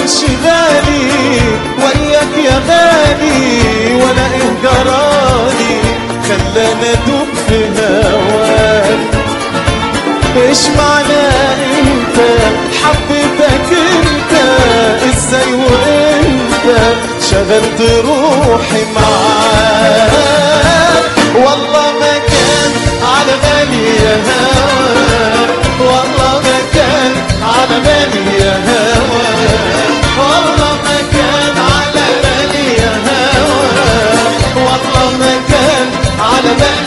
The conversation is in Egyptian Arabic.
انشغالي وياك يا غالي وانا ايه جرالي خلاني ادوب في هواك ايش معنى انت حبيتك انت ازاي وانت شغلت روحي معاك